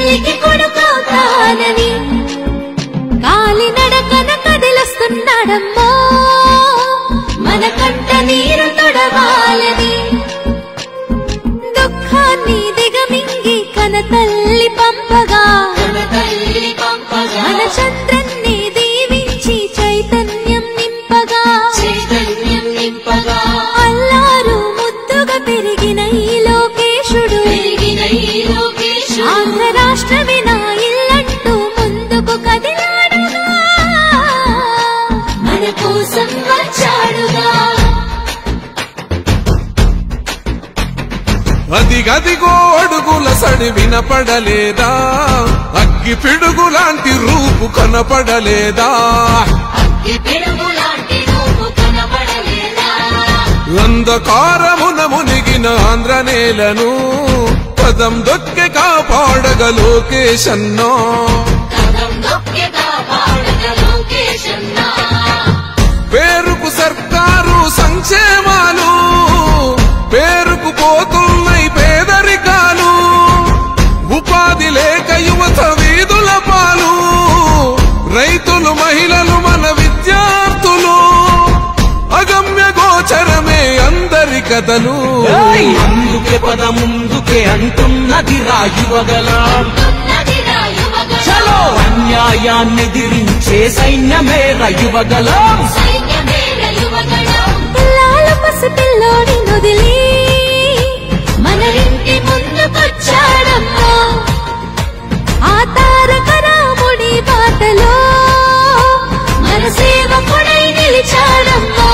తల్లికి కొడుకవుతానని కాలి నడకన కదిలొస్తున్నాడమ్మో మన కంట నీరు తొడవాలని దుఃఖాన్ని దిగమింగి కన తల్లి పంపగా మన చంద్రన్ని దీవించి చైతన్యం నింపగా చైతన్యం నింపగా అల్లారు ముద్దుగా పెరిగిన ఈ లోకేశుడు పెరిగిన ఈ లోకేశుడు ఆంధ్ర రాష్ట్రమే నా ఇల్లంటూ ముందుకు కదిలాడుగా మన కోసం వచ్చాడుగా అదిగదిగో అడుగుల సడి వినపడలేదా అగ్గి పిడుగు లాంటి రూపు కనపడలేదా ఈ పెరుగు లాంటి రూపు కనబడలేదా అంధకారమున మునిగిన ఆంధ్ర నేలను పదం దొక్కె కాపాడగ లోకేశన్నో కథం దొక్కే కాపాడగ లోకేశన్నా పేరుకు సర్కారు సంక్షేమాలు పేరుకు పోతున్నాయి పేదరికాలు ఉపాధి లేక యువత వీధుల పాలు రైతులు మహిళలు మన విద్యార్థులు అగమ్య గోచరమే అందరి కథలు ఏయ్! అందుకే పద ముందుకే అంటున్నది రాయువగలం ఉన్నదిరా యువగణం చలో అన్యాయాన్ని దిరించే సైన్యమే రయువగలం సైన్యమేర యువగణం లాల పసిపిల్లోని నుదిలి మన ఇంటి ముందుకొచ్చాడమ్మా ఆ తారక రాముడి బాటలో మన సేవకుడై నిలిచాడమ్మా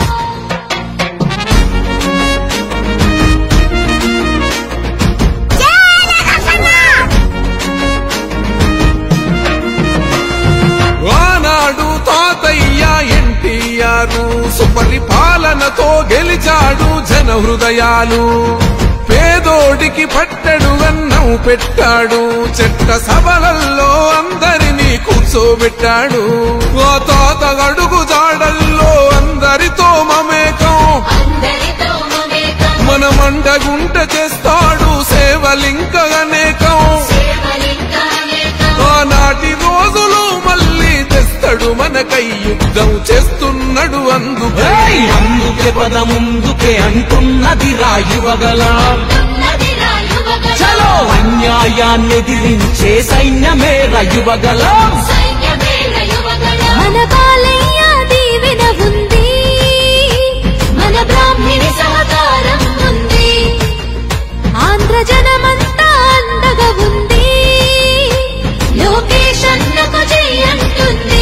ఆనాడు తాతయ్య ఎన్టీఆర్ సుపరిపాలనతో గెలిచాడు జన హృదయాలు పేదోడికి పట్టడు అన్నం పెట్టాడు చెట్ట సభలల్లో అందరినీ కూర్చోబెట్టాడు ఆ తాత అడుగు జాడల్లో అందరితో మమేకం అందరితో మమేకం మన మండగుంట చేస్తాడు సేవలింక అనేకం సేవలింక అనేకం ఆనాటి రోజులు మళ్ళీ తెస్తాడు మనకై యుద్ధం చేస్తున్నాడు అందుకే ఏయ్! అందుకే పద ముందుకే అంటున్నది రాయువగలం ఉన్నదిరా యువగణం చలో అన్యాయాన్ని దిరించే సైన్యమే రయువగలం సైన్యమేర యువగణం మన బాలయ్య దీవెన ఉంది మన బ్రాహ్మణి సహకారం ఉంది ఆంధ్ర జనమంతా అండగా ఉంది లోకేష్ అన్నకు చెయ్యంటుంది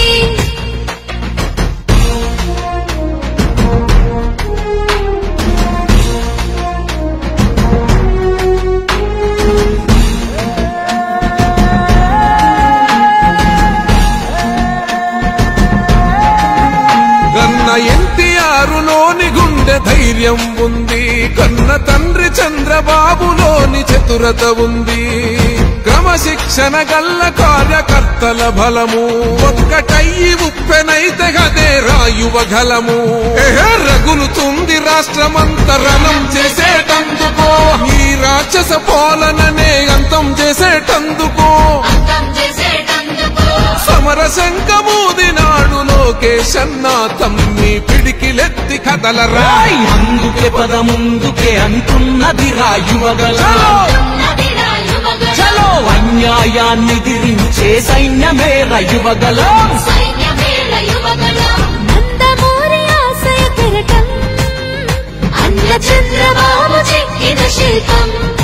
కన్న ఎన్టీఆర్ లోని గుండె ధైర్యం ఉంది కన్న తండ్రి చంద్రబాబులోని చతురత ఉంది క్రమశిక్షణ గల్ల కార్యకర్తల బలము ఒక్కటయ్యి ఉప్పెనైతే గదే రాయువగలము ఎహే రగులుతుంది రాష్ట్రమంత రణం చేసేటందుకో ఈ రాక్షస పాలననే అంతం చేసేటందుకో అంతం చేసేటందుకు సమర శంఖమూదినాడు లోకేశన్న తమ్మి పిడికిలెత్తి కదలరా ఏయ్! అందుకే పద ముందుకే అంటున్నది రాయువగలం ఉన్నదిరా యువగణం చలో అన్యాయాన్ని దిరించే సైన్యమే రయువగలం సైన్యమేర యువగణం నందమూరి ఆశయ కెరటం అన్న చంద్రబాబు చెక్కిన శిల్పం